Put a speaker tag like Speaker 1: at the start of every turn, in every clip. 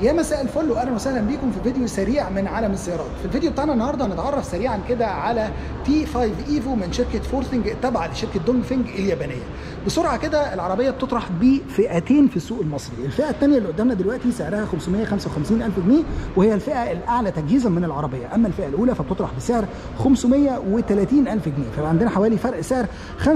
Speaker 1: يا مساء الفل واهلا وسهلا بيكم في فيديو سريع من عالم السيارات في الفيديو بتاعنا النهارده هنتعرف سريعا كده على تي 5 ايفو من شركه فورثنج التابعه لشركه دونغفينج اليابانيه بسرعه كده العربيه بتطرح بفئتين في السوق المصري الفئه الثانيه اللي قدامنا دلوقتي سعرها 555 الف جنيه وهي الفئه الاعلى تجهيزا من العربيه اما الفئه الاولى فبتطرح بسعر 530 الف جنيه فيبقى عندنا حوالي فرق سعر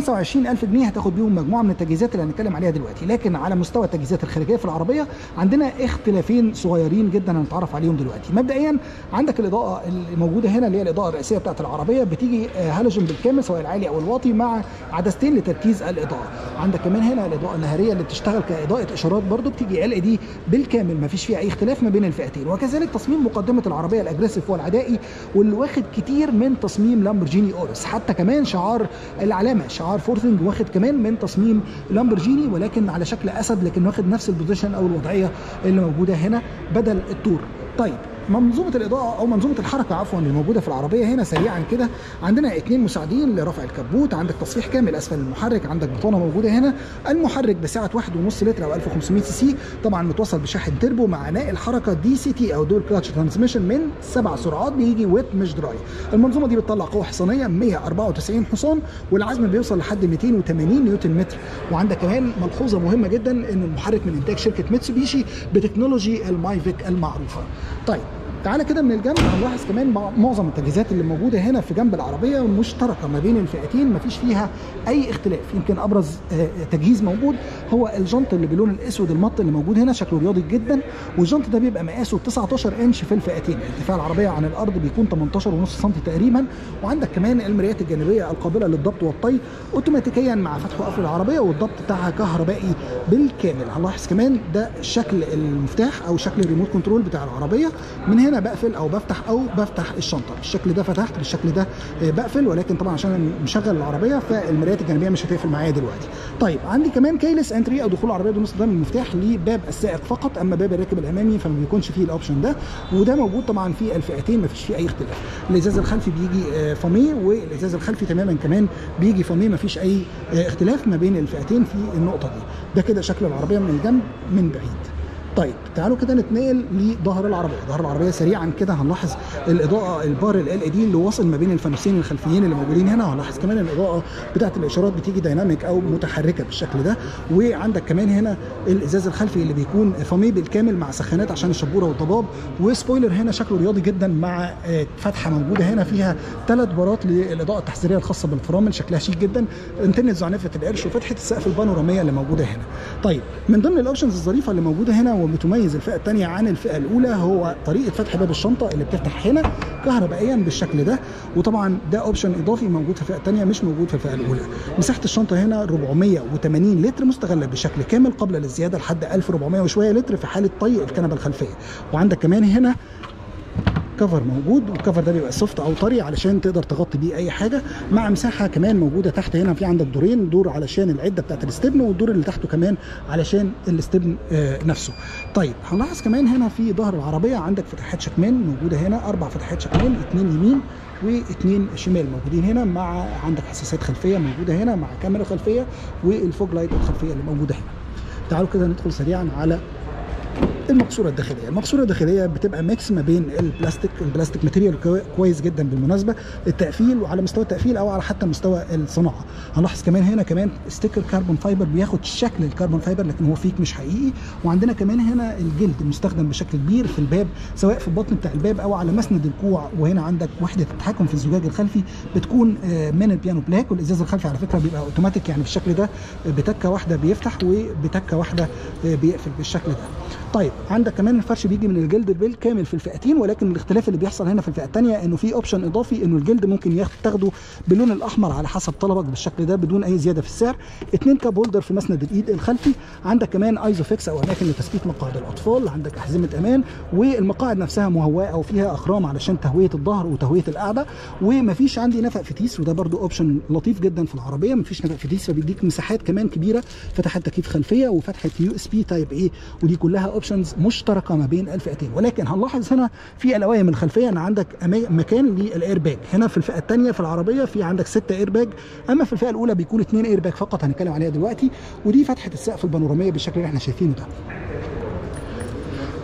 Speaker 1: 25 الف جنيه هتاخد بيهم مجموعه من التجهيزات اللي هنتكلم عليها دلوقتي لكن على مستوى التجهيزات الخارجيه في العربيه عندنا اختلافين صغيرين جدا هنتعرف عليهم دلوقتي مبدئيا عندك الاضاءه الموجوده هنا اللي هي الاضاءه الرئيسيه بتاعه العربيه بتيجي هالوجين بالكامل سواء العالي او الواطي مع عدستين لتركيز الاضاءه عندك كمان هنا الاضاءه النهاريه اللي بتشتغل كاضاءه اشارات برده بتيجي ال اي دي بالكامل ما فيش فيها اي اختلاف ما بين الفئتين وكذلك تصميم مقدمه العربيه الاجريسيف والعدائي واللي واخد كتير من تصميم لامبورجيني اورس حتى كمان شعار العلامه شعار فورثنج واخد كمان من تصميم لامبورجيني ولكن على شكل اسد لكن واخد نفس البوزيشن او الوضعيه اللي موجوده هنا بدل الطور طيب منظومه الاضاءه او منظومه الحركه عفوا اللي موجوده في العربيه هنا سريعا كده عندنا اثنين مساعدين لرفع الكبوت عندك تصفيح كامل اسفل المحرك عندك بطانه موجوده هنا المحرك بسعه 1.5 لتر او 1500 سي سي طبعا متوصل بشاحن تربو مع نقل حركه دي سي تي او دول كلاتش ترانسميشن من سبع سرعات بيجي ويت مش دراي المنظومه دي بتطلع قوه حصانيه 194 حصان والعزم بيوصل لحد 280 نيوتن متر وعندك كمان ملحوظه مهمه جدا ان المحرك من انتاج شركه ميتسوبيشي بتكنولوجي المايفيك المعروفه طيب تعالى كده من الجنب هنلاحظ كمان معظم التجهيزات اللي موجوده هنا في جنب العربيه مشتركه ما بين الفئتين ما فيش فيها اي اختلاف يمكن ابرز تجهيز موجود هو الجنط اللي باللون الاسود المط اللي موجود هنا شكله رياضي جدا والجنط ده بيبقى مقاسه 19 انش في الفئتين ارتفاع العربيه عن الارض بيكون 18 ونص سم تقريبا وعندك كمان المرايات الجانبيه القابله للضبط والطي اوتوماتيكيا مع فتح وقفل العربيه والضبط بتاعها كهربائي بالكامل هنلاحظ كمان ده شكل المفتاح او شكل الريموت كنترول بتاع العربيه من هنا بقفل او بفتح او بفتح الشنطه بالشكل ده فتحت بالشكل ده بقفل ولكن طبعا عشان مشغل العربيه فالمرايات الجانبيه مش هتقفل معايا دلوقتي طيب عندي كمان كيلس انتري او دخول العربيه بدون استخدام المفتاح لباب السائق فقط اما باب الراكب الامامي فما بيكونش فيه الاوبشن ده وده موجود طبعا في الفئتين ما فيش فيه اي اختلاف الازاز الخلفي بيجي فامي والازاز الخلفي تماما كمان بيجي فامي ما فيش اي اختلاف ما بين الفئتين في النقطه دي ده كده شكل العربيه من الجنب من بعيد طيب تعالوا كده نتنقل لظهر العربيه ظهر العربيه سريعا كده هنلاحظ الاضاءه البار ال اي دي اللي واصل ما بين الفانوسين الخلفيين اللي موجودين هنا وهنلاحظ كمان الاضاءه بتاعه الاشارات بتيجي دايناميك او متحركه بالشكل ده وعندك كمان هنا الازاز الخلفي اللي بيكون فامي بالكامل مع سخانات عشان الشبوره والضباب وسبويلر هنا شكله رياضي جدا مع فتحه موجوده هنا فيها ثلاث بارات للاضاءه التحذيريه الخاصه بالفرامل شكلها شيك جدا انتنه زعنفه القرش وفتحه السقف البانوراميه اللي موجوده هنا طيب من ضمن الاوبشنز الظريفه اللي موجوده هنا وبتميز الفئه الثانيه عن الفئه الاولى هو طريقه فتح باب الشنطه اللي بتفتح هنا كهربائيا بالشكل ده وطبعا ده اوبشن اضافي موجود في الفئه الثانيه مش موجود في الفئه الاولى مساحه الشنطه هنا 480 لتر مستغله بشكل كامل قبل الزياده لحد 1400 وشويه لتر في حاله طي الكنبه الخلفيه وعندك كمان هنا كفر موجود والكفر ده بيبقى سوفت او طري علشان تقدر تغطي بيه اي حاجه مع مساحه كمان موجوده تحت هنا في عندك دورين دور علشان العده بتاعت الاستبن والدور اللي تحته كمان علشان الاستبن آه نفسه طيب هنلاحظ كمان هنا في ظهر العربيه عندك فتحات شكمان موجوده هنا اربع فتحات شكمان اثنين يمين واثنين شمال موجودين هنا مع عندك حساسات خلفيه موجوده هنا مع كاميرا خلفيه والفوج لايت الخلفيه اللي موجوده هنا تعالوا كده ندخل سريعا على المقصوره الداخليه المقصوره الداخليه بتبقى ميكس ما بين البلاستيك البلاستيك ماتيريال كويس جدا بالمناسبه التقفيل وعلى مستوى التقفيل او على حتى مستوى الصناعه هنلاحظ كمان هنا كمان ستيكر كربون فايبر بياخد شكل الكربون فايبر لكن هو فيك مش حقيقي وعندنا كمان هنا الجلد المستخدم بشكل كبير في الباب سواء في البطن بتاع الباب او على مسند الكوع وهنا عندك وحده التحكم في الزجاج الخلفي بتكون من البيانو بلاك والازاز الخلفي على فكره بيبقى اوتوماتيك يعني بالشكل ده بتكه واحده بيفتح وبتكه واحده بيقفل بالشكل ده طيب عندك كمان الفرش بيجي من الجلد بالكامل في الفئتين ولكن الاختلاف اللي بيحصل هنا في الفئه الثانيه انه في اوبشن اضافي انه الجلد ممكن تاخده باللون الاحمر على حسب طلبك بالشكل ده بدون اي زياده في السعر اثنين كاب هولدر في مسند الايد الخلفي عندك كمان ايزوفيكس او اماكن لتثبيت مقاعد الاطفال عندك احزمه امان والمقاعد نفسها مهواه او فيها اخرام علشان تهويه الظهر وتهويه القعده ومفيش عندي نفق فتيس وده برده اوبشن لطيف جدا في العربيه مفيش نفق فتيس فبيديك مساحات كمان كبيره فتحات تكييف خلفيه وفتحه يو اس بي تايب ايه ودي كلها اوبشنز مشتركه ما بين الفئتين ولكن هنلاحظ هنا في القوايم الخلفيه ان عندك مكان للاير باج هنا في الفئه الثانيه في العربيه في عندك 6 اير باج اما في الفئه الاولى بيكون 2 اير باج فقط هنتكلم عليها دلوقتي ودي فتحه السقف البانوراميه بالشكل اللي احنا شايفينه ده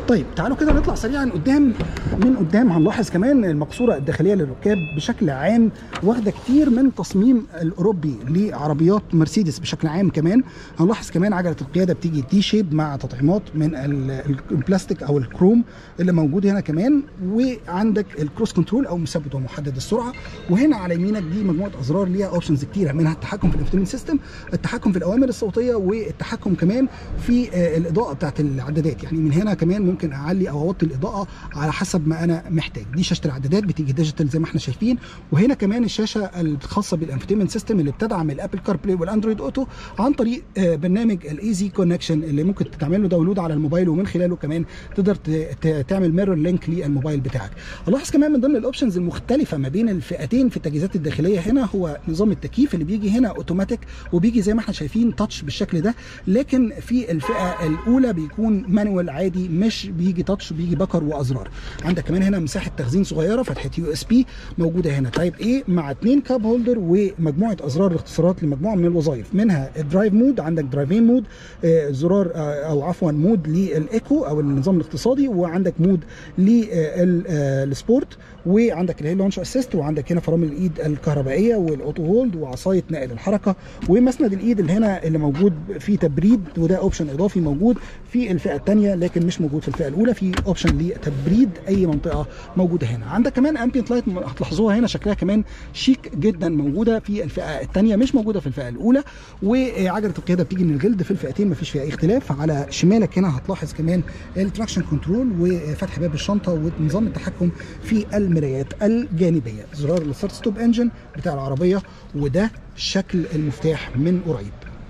Speaker 1: طيب تعالوا كده نطلع سريعا قدام من قدام هنلاحظ كمان المقصوره الداخليه للركاب بشكل عام واخده كتير من تصميم الاوروبي لعربيات مرسيدس بشكل عام كمان هنلاحظ كمان عجله القياده بتيجي تي شيب مع تطعيمات من البلاستيك او الكروم اللي موجود هنا كمان وعندك الكروس كنترول او مثبت ومحدد السرعه وهنا على يمينك دي مجموعه ازرار ليها اوبشنز كتيره منها التحكم في الانفتيمنت سيستم التحكم في الاوامر الصوتيه والتحكم كمان في الاضاءه بتاعت العدادات يعني من هنا كمان ممكن اعلي او اوطي الاضاءه على حسب ما انا محتاج دي شاشه العدادات بتيجي ديجيتال زي ما احنا شايفين وهنا كمان الشاشه الخاصه بالانفتيمنت سيستم اللي بتدعم الابل كار بلاي والاندرويد اوتو عن طريق برنامج الايزي كونكشن اللي ممكن تعمل له داونلود على الموبايل ومن خلاله كمان تقدر تعمل ميرور لينك للموبايل بتاعك الاحظ كمان من ضمن الاوبشنز المختلفه ما بين الفئتين في التجهيزات الداخليه هنا هو نظام التكييف اللي بيجي هنا اوتوماتيك وبيجي زي ما احنا شايفين تاتش بالشكل ده لكن في الفئه الاولى بيكون مانوال عادي مش بيجي تاتش بيجي بكر وازرار عندك كمان هنا مساحه تخزين صغيره فتحه يو اس بي موجوده هنا تايب ايه مع اثنين كاب هولدر ومجموعه ازرار الاختصارات لمجموعه من الوظائف منها الدرايف مود عندك درايفين مود آه زرار آه او عفوا مود للايكو او النظام الاقتصادي وعندك مود للسبورت وعندك الهيل لونش اسيست وعندك هنا فرامل الايد الكهربائيه والاوتو هولد وعصايه نقل الحركه ومسند الايد اللي هنا اللي موجود فيه تبريد وده اوبشن اضافي موجود في الفئه الثانيه لكن مش موجود في الفئه الاولى في اوبشن لتبريد اي منطقه موجوده هنا عندك كمان امبيانت لايت هتلاحظوها هنا شكلها كمان شيك جدا موجوده في الفئه الثانيه مش موجوده في الفئه الاولى وعجله القياده بتيجي من الجلد في الفئتين مفيش فيها اي اختلاف على شمالك هنا هتلاحظ كمان التراكشن كنترول وفتح باب الشنطه ونظام التحكم في المرايات الجانبيه زرار الستارت ستوب انجن بتاع العربيه وده شكل المفتاح من قريب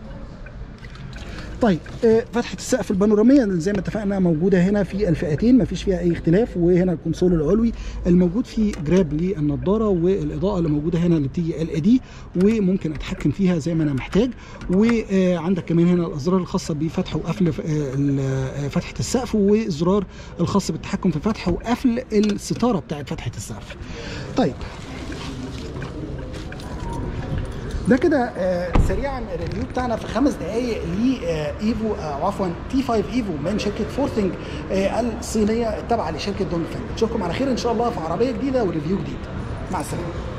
Speaker 1: طيب فتحه السقف البانوراميه زي ما اتفقنا موجوده هنا في الفئتين ما فيش فيها اي اختلاف وهنا الكونسول العلوي الموجود فيه جراب للنضاره والاضاءه اللي موجوده هنا اللي بتيجي ال اي دي وممكن اتحكم فيها زي ما انا محتاج وعندك كمان هنا الازرار الخاصه بفتح وقفل فتحه السقف والزرار الخاص بالتحكم في فتح وقفل الستاره بتاعت فتحه السقف طيب ده كده آه سريعا الريفيو بتاعنا في خمس دقائق لايفو آه عفوا تي 5 ايفو من شركه فورثنج آه الصينيه التابعه لشركه دونج فانج نشوفكم على خير ان شاء الله في عربيه جديده وريفيو جديد مع السلامه